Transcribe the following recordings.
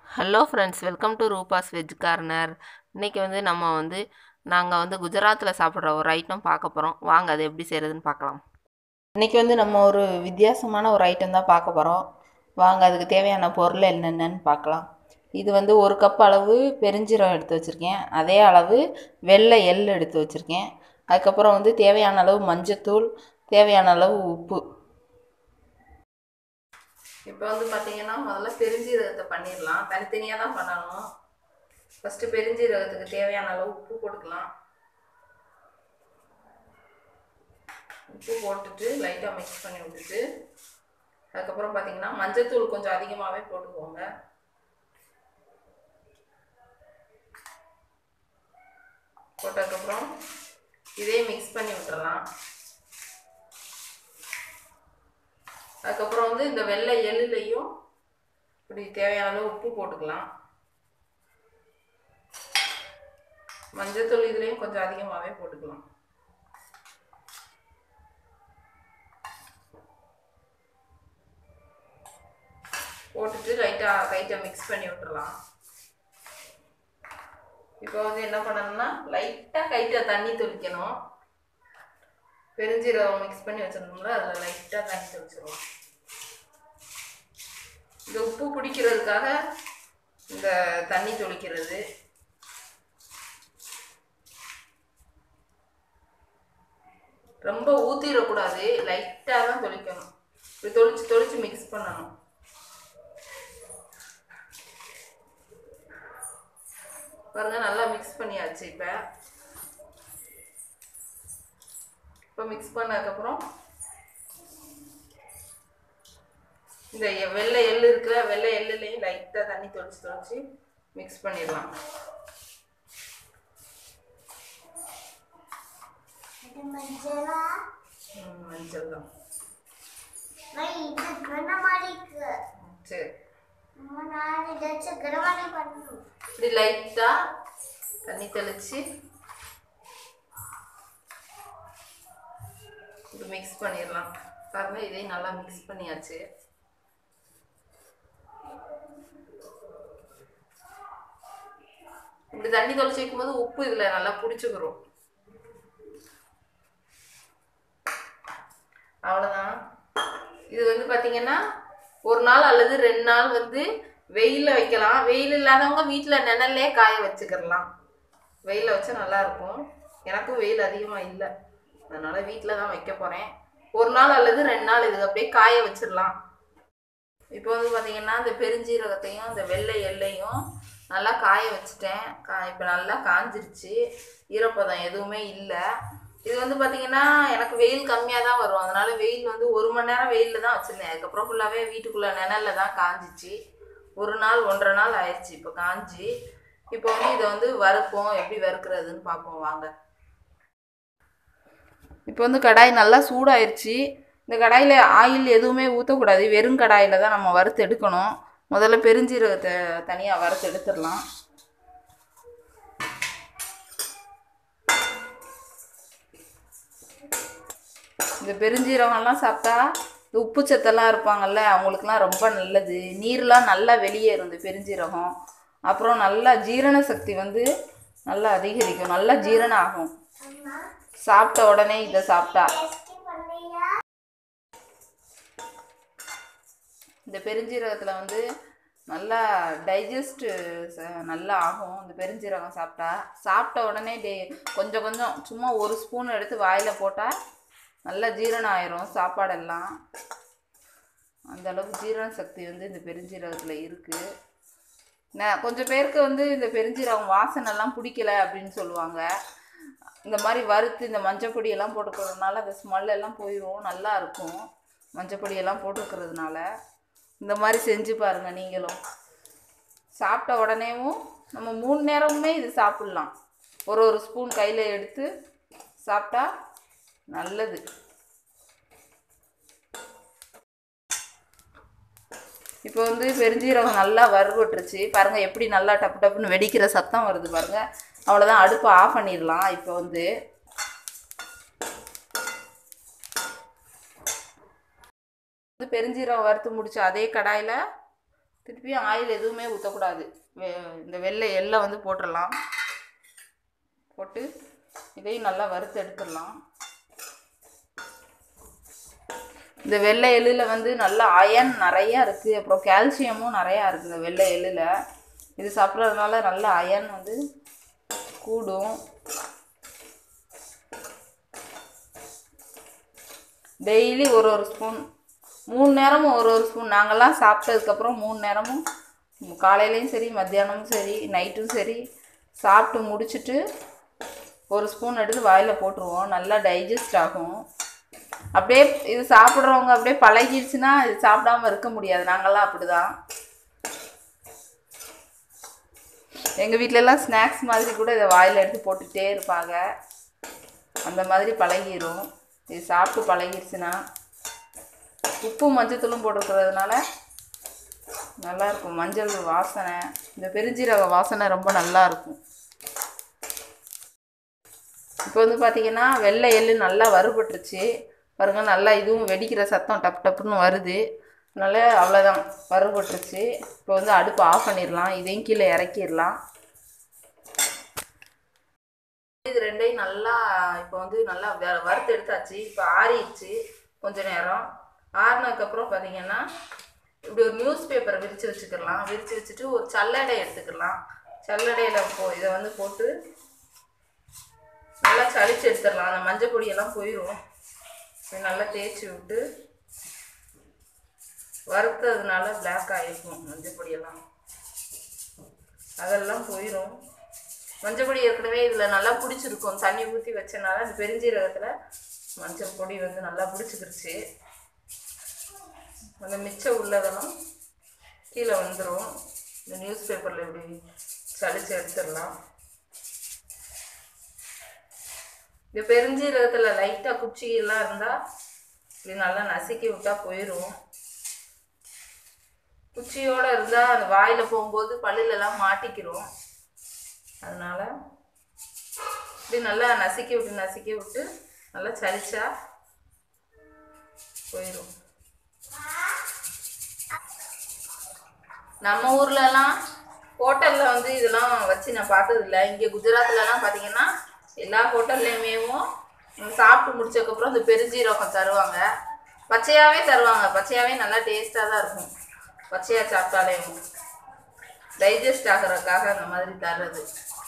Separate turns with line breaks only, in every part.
hello friends welcome to Roopa's veg corner இன்றைக்கி வந்து நம்ம வந்து நாங்கள் வந்து குஜராத்தில் சாப்பிட்ற ஒரு ஐட்டம் பார்க்க போகிறோம் வாங்க அது எப்படி செய்கிறதுன்னு பார்க்கலாம் இன்றைக்கி வந்து நம்ம ஒரு வித்தியாசமான ஒரு ஐட்டம் தான் பார்க்க போகிறோம் வாங்க அதுக்கு தேவையான பொருள் என்னென்னன்னு பார்க்கலாம் இது வந்து ஒரு கப் அளவு பெருஞ்சீரகம் எடுத்து வச்சுருக்கேன் அதே அளவு வெள்ளை எள் எடுத்து வச்சுருக்கேன் அதுக்கப்புறம் வந்து தேவையான அளவு மஞ்சத்தூள் தேவையான அளவு உப்பு இப்போ வந்து பார்த்தீங்கன்னா முதல்ல பெருஞ்சீரகத்தை பண்ணிடலாம் தனித்தனியாக தான் பண்ணணும் ஃபஸ்ட்டு பெருஞ்சீரகத்துக்கு தேவையான அளவு உப்பு போட்டுக்கலாம் உப்பு போட்டுட்டு லைட்டாக மிக்ஸ் பண்ணி விட்டுட்டு அதுக்கப்புறம் பார்த்தீங்கன்னா மஞ்சத்தூள் கொஞ்சம் அதிகமாகவே போட்டுக்கோங்க போட்டதுக்கப்புறம் இதே மிக்ஸ் பண்ணி விட்டுறலாம் அதுக்கப்புறம் வந்து இந்த வெள்ளை எள்ளுலையும் இப்படி தேவையான அளவு உப்பு போட்டுக்கலாம் மஞ்சத்தூள் இதுலேயும் கொஞ்சம் அதிகமாகவே போட்டுக்கலாம் போட்டுட்டு லைட்டாக லைட்டாக மிக்ஸ் பண்ணி விட்டுறலாம் இப்போ வந்து என்ன பண்ணணும்னா லைட்டாக கைட்ட தண்ணி தெளிக்கணும் பெருஞ்சீரகம் மிக்ஸ் பண்ணி வச்சிருந்தோம்ல அதில் லைட்டாக தண்ணி தெளிச்சிருவோம் இந்த உப்பு பிடிக்கிறதுக்காக இந்த தண்ணி தொளிக்கிறது ரொம்ப ஊற்றிடக்கூடாது லைட்டாக தான் தொளிக்கணும் இப்படி தொளிச்சு தொளிச்சு மிக்ஸ் பண்ணணும் பாருங்க நல்லா மிக்ஸ் பண்ணியாச்சு இப்போ இப்போ மிக்ஸ் பண்ணதுக்கப்புறம் இந்த எ- வெள்ளை எள்ளு இருக்குல்ல வெள்ளை எள்ளுலையும் லைட்டாக தண்ணி தொளிச்சு தொளிச்சு மிக்ஸ் பண்ணிடலாம்
இது மஞ்சளா
ம், மஞ்சள் தான்
மை இது கனமாடிக்கு
சரி
அம்மா நான் ஏதாச்சும் கனமாடி பண்ணணும்
இப்படி லைட்டாக தண்ணி தெளிச்சு இப்படி மிக்ஸ் பண்ணிடலாம் பாருங்க இதையும் நல்லா மிக்ஸ் பண்ணியாச்சு இப்படி தண்ணி தொளிச்சு வைக்கும்போது உப்பு இதில் நல்லா பிடிச்சிக்கிறோம் அவ்வளோதான் இது வந்து பார்த்தீங்கன்னா ஒரு நாள் அல்லது ரெண்டு நாள் வந்து வெயிலில் வைக்கலாம் வெயில் இல்லாதவங்க வீட்டில் நிழல்லே காய வச்சுக்கிடலாம் வெயிலில் வச்சா நல்லா இருக்கும் எனக்கும் வெயில் அதிகமாக இல்லை அதனால் வீட்டில் தான் வைக்க போகிறேன் ஒரு நாள் அல்லது ரெண்டு நாள் இது அப்படியே காய வச்சிடலாம் இப்போ வந்து பார்த்தீங்கன்னா இந்த பெருஞ்சீரகத்தையும் இந்த வெள்ளை எள்ளையும் நல்லா காய வச்சுட்டேன் கா இப்போ நல்லா காஞ்சிருச்சு ஈரப்பதம் எதுவுமே இல்லை இது வந்து பார்த்தீங்கன்னா எனக்கு வெயில் கம்மியாக தான் வரும் அதனால வெயில் வந்து ஒரு மணி நேரம் வெயிலில் தான் வச்சுருந்தேன் அதுக்கப்புறம் ஃபுல்லாகவே வீட்டுக்குள்ளே நிழல்ல தான் காஞ்சிச்சு ஒரு நாள் ஒன்றரை நாள் ஆயிடுச்சு இப்போ காஞ்சி இப்போ வந்து இதை வந்து வறுப்போம் எப்படி வறுக்கிறதுன்னு பார்ப்போம் வாங்க இப்போ வந்து கடாய் நல்லா சூடாயிருச்சு இந்த கடாயில் ஆயில் எதுவுமே ஊற்றக்கூடாது வெறும் கடாயில் தான் நம்ம வறுத்து எடுக்கணும் முதல்ல பெருஞ்சீரகத்தை தனியாக வறுத்து எடுத்துடலாம் இந்த பெருஞ்சீரகம்லாம் சாப்பிட்டா இந்த உப்பு சத்தெல்லாம் இருப்பாங்கல்ல அவங்களுக்குலாம் ரொம்ப நல்லது நீர்லாம் நல்லா வெளியேறும் இந்த பெருஞ்சீரகம் அப்புறம் நல்லா ஜீரண சக்தி வந்து நல்லா அதிகரிக்கும் நல்லா ஜீரணம் ஆகும்
அம்மா
சாப்பிட்ட உடனே இதை சாப்பிட்டா
டேஸ்டி பண்ணியா
இந்த பெருஞ்சீரகத்தில் வந்து நல்லா டைஜஸ்ட் நல்லா ஆகும் இந்த பெருஞ்சீரகம் சாப்பிட்டா சாப்பிட்ட உடனே டே கொஞ்சம் கொஞ்சம் சும்மா ஒரு ஸ்பூன் எடுத்து வாயில் போட்டால் நல்லா ஜீரணம் ஆயிரும் சாப்பாடெல்லாம் அந்த அளவுக்கு ஜீரண சக்தி வந்து இந்த பெருஞ்சீரகத்தில் இருக்குது நான் கொஞ்சம் பேருக்கு வந்து இந்த பெருஞ்சீரகம் வாசனைலாம் பிடிக்கல அப்படின்னு சொல்லுவாங்க இந்த மாதிரி வறுத்து இந்த மஞ்சள் பொடியெல்லாம் போட்டுக்கிறதுனால அந்த ஸ்மெல் எல்லாம் போயிடும் நல்லா இருக்கும் மஞ்சள் பொடியெல்லாம் போட்டுக்கிறதுனால இந்த மாதிரி செஞ்சு பாருங்கள் நீங்களும் சாப்பிட்ட உடனேவும் நம்ம மூணு நேரமுமே இது சாப்பிட்லாம் ஒரு ஒரு ஸ்பூன் கையில் எடுத்து சாப்பிட்டா நல்லது இப்போ வந்து பெருஞ்சீரகம் நல்லா வறுபட்டுருச்சு பாருங்கள் எப்படி நல்லா டப்பு டப்புன்னு வெடிக்கிற சத்தம் வருது பாருங்கள் அவ்வளோதான் அடுப்பை ஆஃப் பண்ணிடலாம் இப்போ வந்து வந்து பெருஞ்சீரகம் வறுத்து முடிச்ச அதே கடாயில் திருப்பியும் ஆயில் எதுவுமே ஊற்றக்கூடாது இந்த வெள்ளை எள்ளை வந்து போட்டுடலாம் போட்டு இதையும் நல்லா வறுத்து எடுத்துடலாம் இந்த வெள்ளை எள்ளில் வந்து நல்ல அயன் நிறையா இருக்குது அப்புறம் கால்சியமும் நிறையா இருக்குது இந்த வெள்ளை எள்ளில் இது சாப்பிட்றதுனால நல்ல அயன் வந்து கூடும் டெய்லி ஒரு ஒரு ஸ்பூன் மூணு நேரமும் ஒரு ஒரு ஸ்பூன் நாங்கள்லாம் சாப்பிட்டதுக்கப்புறம் மூணு நேரமும் காலையிலையும் சரி மத்தியானமும் சரி நைட்டும் சரி சாப்பிட்டு முடிச்சுட்டு ஒரு ஸ்பூன் எடுத்து வாயில் போட்டுருவோம் நல்லா டைஜஸ்ட் ஆகும் அப்படியே இது சாப்பிட்றவங்க அப்படியே பழகிடுச்சுன்னா இது சாப்பிடாம இருக்க முடியாது நாங்கள்லாம் அப்படிதான் எங்கள் வீட்டிலலாம் ஸ்நாக்ஸ் மாதிரி கூட இதை வாயில் எடுத்து போட்டுகிட்டே இருப்பாங்க அந்த மாதிரி பழகிரும் இது சாப்பிட்டு பழகிருச்சுன்னா உப்பு மஞ்சத்தூளும் போட்டிருக்கிறதுனால நல்லாயிருக்கும் மஞ்சள் வாசனை இந்த பெருஞ்சீரக வாசனை ரொம்ப நல்லா இருக்கும் இப்போ வந்து பார்த்தீங்கன்னா வெள்ளை எள்ளு நல்லா வறுபட்டுருச்சு பாருங்க நல்லா இதுவும் வெடிக்கிற சத்தம் டப் டப்புன்னு வருது அதனால அவ்வளோதான் வறுபட்டுருச்சு இப்போ வந்து அடுப்பு ஆஃப் பண்ணிடலாம் இதையும் கீழே இறக்கிடலாம் இது ரெண்டையும் நல்லா இப்போ வந்து நல்லா வ- வறுத்து எடுத்தாச்சு இப்போ ஆறிடுச்சு கொஞ்ச நேரம் ஆறினதுக்கப்புறம் பார்த்தீங்கன்னா இப்படி ஒரு நியூஸ் பேப்பரை விரித்து வச்சுக்கலாம் விரித்து வச்சுட்டு ஒரு சல்லடை எடுத்துக்கலாம் சல்லடையில் போ இதை வந்து போட்டு நல்லா சளிச்சு எடுத்துடலாம் அந்த மஞ்சள் பொடியெல்லாம் போயிடும் இது நல்லா தேய்ச்சி விட்டு வறுத்ததுனால பிளாக் ஆகிருக்கும் மஞ்சள் பொடியெல்லாம் அதெல்லாம் போயிடும் மஞ்சள் பொடி ஏற்கனவே இதில் நல்லா பிடிச்சிருக்கும் தண்ணி ஊற்றி வச்சனால அந்த பெருஞ்சீரகத்தில் மஞ்சள் பொடி வந்து நல்லா பிடிச்சிக்கிருச்சு அந்த மிச்சம் உள்ளதெல்லாம் கீழே வந்துடும் இந்த நியூஸ் பேப்பரில் இப்படி சளிச்சு எடுத்துடலாம் இந்த பெருஞ்சீரகத்தில் லைட்டாக குச்சியெல்லாம் இருந்தால் இப்படி நல்லா நசுக்கி விட்டா போயிடும் குச்சியோட இருந்தால் அந்த வாயில் போகும்போது பல்லுலலாம் மாட்டிக்கிறோம் அதனால இப்படி நல்லா நசுக்கி விட்டு நசுக்கி விட்டு நல்லா சலிச்சா போயிடும் நம்ம ஊர்லலாம் ஹோட்டலில் வந்து இதெல்லாம் வச்சு நான் பார்த்ததில்ல இங்கே குஜராத்லலாம் பார்த்தீங்கன்னா எல்லா ஹோட்டல்லையுமேவும் சாப்பிட்டு முடிச்சதுக்கப்புறம் இந்த பெருஞ்சீரகம் தருவாங்க பச்சையாகவே தருவாங்க பச்சையாகவே நல்லா டேஸ்ட்டாக தான் இருக்கும் பச்சையாக சாப்பிட்டாலேயும் டைஜஸ்ட் ஆகிறதுக்காக அந்த மாதிரி தர்றது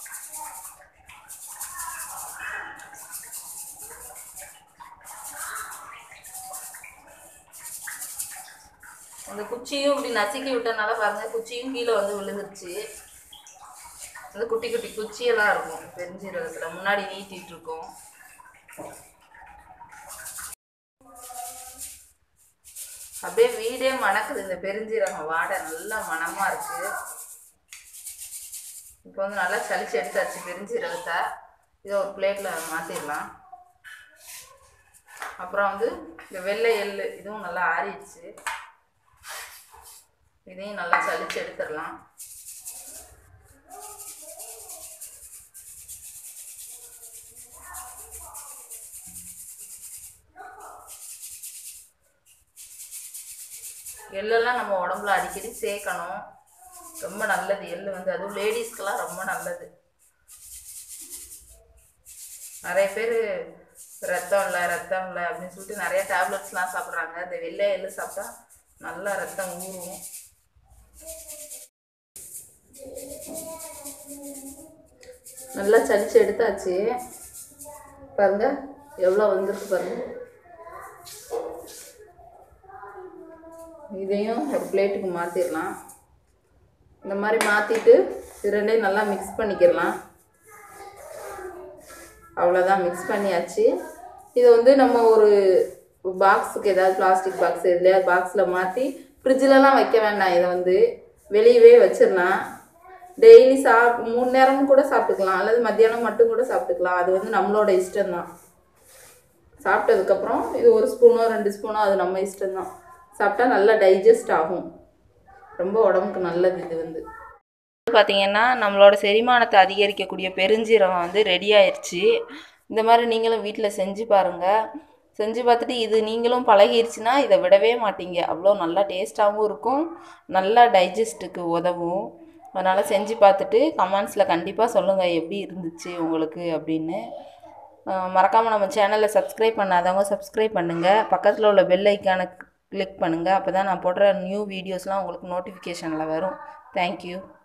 அந்த குச்சியும் இப்படி நசுக்கி விட்டனால பாருங்க குச்சியும் கீழே வந்து விழுந்துருச்சு அந்த குட்டி குட்டி குச்சியெல்லாம் இருக்கும் பெருஞ்சீரகத்தில் முன்னாடி நீட்டிட்டு இருக்கும் அப்படியே வீடே மணக்குது இந்த பெருஞ்சீரகம் வாடை நல்ல மணமா இருக்கு இப்போ வந்து நல்லா சலிச்சு எடுத்தாச்சு பெருஞ்சீரகத்தை இதை ஒரு பிளேட்டில் மாற்றிடலாம் அப்புறம் வந்து இந்த வெள்ளை எள்ளு இதுவும் நல்லா ஆறிடுச்சு இதையும் நல்லா சலிச்சு எடுத்துடலாம் எள்ளெல்லாம் நம்ம உடம்புல அடிக்கடி சேர்க்கணும் ரொம்ப நல்லது எள்ளு வந்து அதுவும் லேடிஸ்க்கெல்லாம் ரொம்ப நல்லது நிறைய பேர் ரத்தம் இல்லை ரத்தம் இல்லை அப்படின்னு சொல்லிட்டு நிறைய டேப்லெட்ஸ்லாம் சாப்பிட்றாங்க இந்த வெள்ளை எள்ளு சாப்பிட்டா நல்லா ரத்தம் ஊறும் நல்லா சலிச்சு எடுத்தாச்சு பாருங்க எவ்வளோ வந்திருக்கு பாருங்க இதையும் ஒரு பிளேட்டுக்கு மாற்றிடலாம் இந்த மாதிரி மாற்றிட்டு இது ரெண்டையும் நல்லா மிக்ஸ் பண்ணிக்கிடலாம் அவ்வளோதான் மிக்ஸ் பண்ணியாச்சு இதை வந்து நம்ம ஒரு பாக்ஸுக்கு ஏதாவது பிளாஸ்டிக் பாக்ஸ் எதுலையா பாக்ஸில் மாற்றி ஃப்ரிட்ஜிலலாம் வைக்க வேண்டாம் இதை வந்து வெளியவே வச்சிடலாம் டெய்லி சாப் மூணு நேரமும் கூட சாப்பிட்டுக்கலாம் அல்லது மத்தியானம் மட்டும் கூட சாப்பிட்டுக்கலாம் அது வந்து நம்மளோட இஷ்டம்தான் சாப்பிட்டதுக்கப்புறம் இது ஒரு ஸ்பூனோ ரெண்டு ஸ்பூனோ அது நம்ம இஷ்டம்தான் சாப்பிட்டா நல்லா டைஜஸ்ட் ஆகும் ரொம்ப உடம்புக்கு நல்லது இது வந்து பார்த்தீங்கன்னா நம்மளோட செரிமானத்தை அதிகரிக்கக்கூடிய பெருஞ்சீரகம் வந்து ரெடி ஆயிடுச்சு இந்த மாதிரி நீங்களும் வீட்டில் செஞ்சு பாருங்கள் செஞ்சு பார்த்துட்டு இது நீங்களும் பழகிருச்சுன்னா இதை விடவே மாட்டீங்க அவ்வளோ நல்லா டேஸ்ட்டாகவும் இருக்கும் நல்லா டைஜஸ்ட்டுக்கு உதவும் அதனால் செஞ்சு பார்த்துட்டு கமெண்ட்ஸில் கண்டிப்பாக சொல்லுங்கள் எப்படி இருந்துச்சு உங்களுக்கு அப்படின்னு மறக்காமல் நம்ம சேனலை சப்ஸ்கிரைப் பண்ணாதவங்க சப்ஸ்கிரைப் பண்ணுங்கள் பக்கத்தில் உள்ள பெல் ஐக்கானை கிளிக் பண்ணுங்கள் அப்போ தான் நான் போடுற நியூ வீடியோஸ்லாம் உங்களுக்கு நோட்டிஃபிகேஷனில் வரும் தேங்க்யூ